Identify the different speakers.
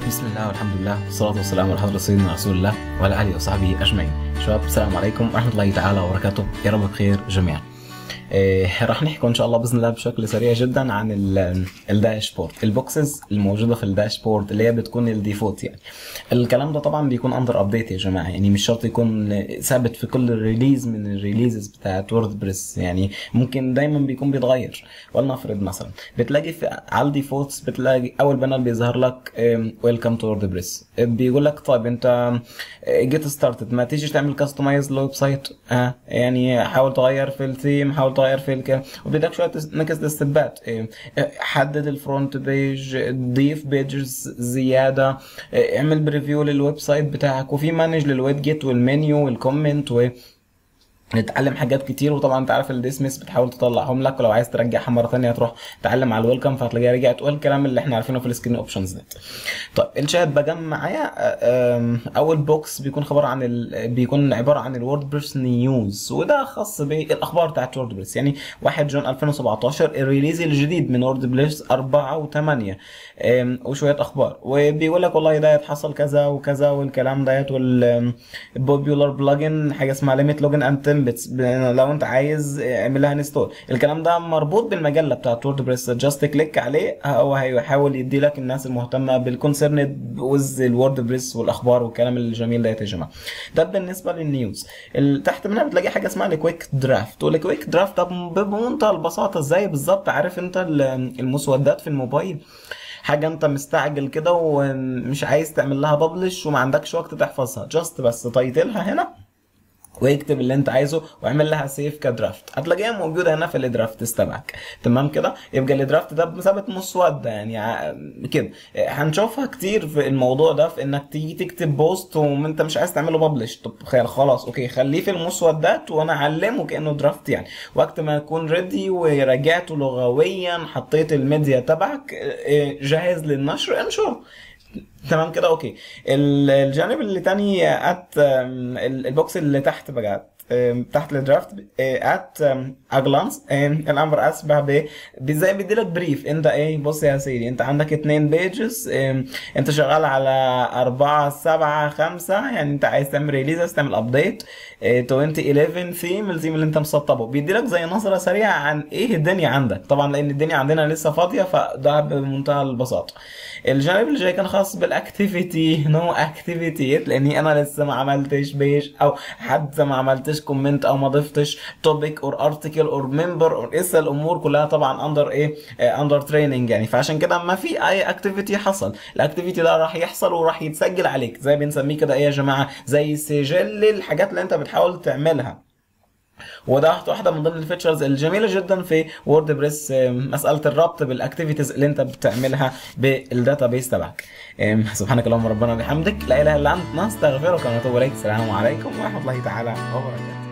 Speaker 1: بسم الله والحمد لله والصلاة والسلام على حضرة سيدنا رسول الله وعلى آله وصحبه أجمعين شباب السلام عليكم ورحمة الله تعالى وبركاته يا رب بخير جميعا إيه راح نحكي ان شاء الله باذن الله بشكل سريع جدا عن ال- الداشبورد البوكسز الموجوده في الداشبورد اللي هي بتكون الديفولت يعني الكلام ده طبعا بيكون اندر ابديت يا جماعه يعني مش شرط يكون ثابت في كل ريليز من الريليزز بتاعت وورد بريس يعني ممكن دايما بيكون بيتغير ولنفرض مثلا بتلاقي في على الديفولتس بتلاقي اول بانل بيظهر لك ويلكم تو وورد بريس بيقول لك طيب انت جيت ستارتد ما تيجي تعمل كاستمايز للويب سايت اه يعني حاول تغير في الثيم حاول تغير في الكلام وبيديك شويه نكست ستيبات إيه، حدد الفرونت بيج ضيف بيجز زياده إيه، اعمل بريفيو للويب سايت بتاعك وفي مانج للويب جيت والمنيو والكومنت و نتعلم حاجات كتير وطبعا انت عارف الديسمس بتحاول تطلعهم لك ولو عايز ترجعها مره ثانيه تروح تعلم على الويلكم فهتلاقيها رجعت والكلام اللي احنا عارفينه في السكرين اوبشنز ده طيب الشات بقى معايا آم، اول بوكس بيكون خبر عن ال... بيكون عباره عن الووردبريس نيوز وده خاص بالاخبار بتاعت ووردبريس يعني 1 جون 2017 الريليز الجديد من ووردبريس 4 و8 وشويه اخبار وبيقول لك والله ده حصل كذا وكذا والكلام ديت والبوبيولار بلجن حاجه اسمها ليميت لوجن اند تمبتس لو انت عايز اعمل لها انستول الكلام ده مربوط بالمجله بتاعت ووردبريس جاست كليك عليه هو هيحاول يدي لك الناس المهتمه بالكونسيرن ويز الووردبريس والاخبار والكلام الجميل ده يا جماعه ده بالنسبه للنيوز ال- تحت منها بتلاقي حاجه اسمها الكويك درافت والكويك درافت ده بمنتهى البساطه ازاي بالظبط عارف انت ال- المسودات في الموبايل حاجه انت مستعجل كده ومش عايز تعمل لها ببلش وما عندكش وقت تحفظها جاست بس تايتلها هنا واكتب اللي انت عايزه واعمل لها سيف كدرافت هتلاقيها موجوده هنا في الدرافت تبعك تمام كده يبقى الدرافت ده بمثابه مسوده يعني ع- كده هنشوفها كتير في الموضوع ده في انك تيجي تكتب بوست وانت مش عايز تعمله ببلش طب خير خلاص اوكي خليه في المسودات وانا اعلمه كانه درافت يعني وقت ما يكون ريدي ورجعته لغويا حطيت الميديا تبعك اه، جاهز للنشر انشره تمام كده اوكي ال- الجانب اللي تاني ات البوكس اللي تحت بقى أم، تحت الدرافت ات اجلانس الامر اشبه ب ب- زي بيدي لك بريف انت ايه بص يا سيدي انت عندك اتنين بيجز انت شغال على أربعة سبعة خمسة يعني انت عايز تعمل ريليز تعمل ابديت 2011 ثيم الثيم اللي انت مسطبه بيدي لك زي نظرة سريعة عن ايه الدنيا عندك طبعا لان الدنيا عندنا لسه فاضية فده بمنتهى البساطة الجانب اللي جاي كان خاص بالاكتيفيتي نو اكتيفيتي لاني انا لسه ما عملتش بيج او حتى ما عملتش كومنت او ما ضفتش توبيك اور ارتكل اور ممبر اور لسه الامور كلها طبعا اندر ايه اندر تريننج يعني فعشان كده ما في اي اكتيفيتي حصل الاكتيفيتي ده راح يحصل وراح يتسجل عليك زي بنسميه كده ايه يا جماعه زي سجل الحاجات اللي انت بتحاول تعملها وده واحده من ضمن الفيتشرز الجميله جدا في وورد بريس مساله الربط بالاكتيفيتيز اللي انت بتعملها بالداتابيس تبعك أم، سبحانك اللهم ربنا وبحمدك لا اله الا انت نستغفرك ونتوب اليك السلام عليكم ورحمه الله تعالى وبركاته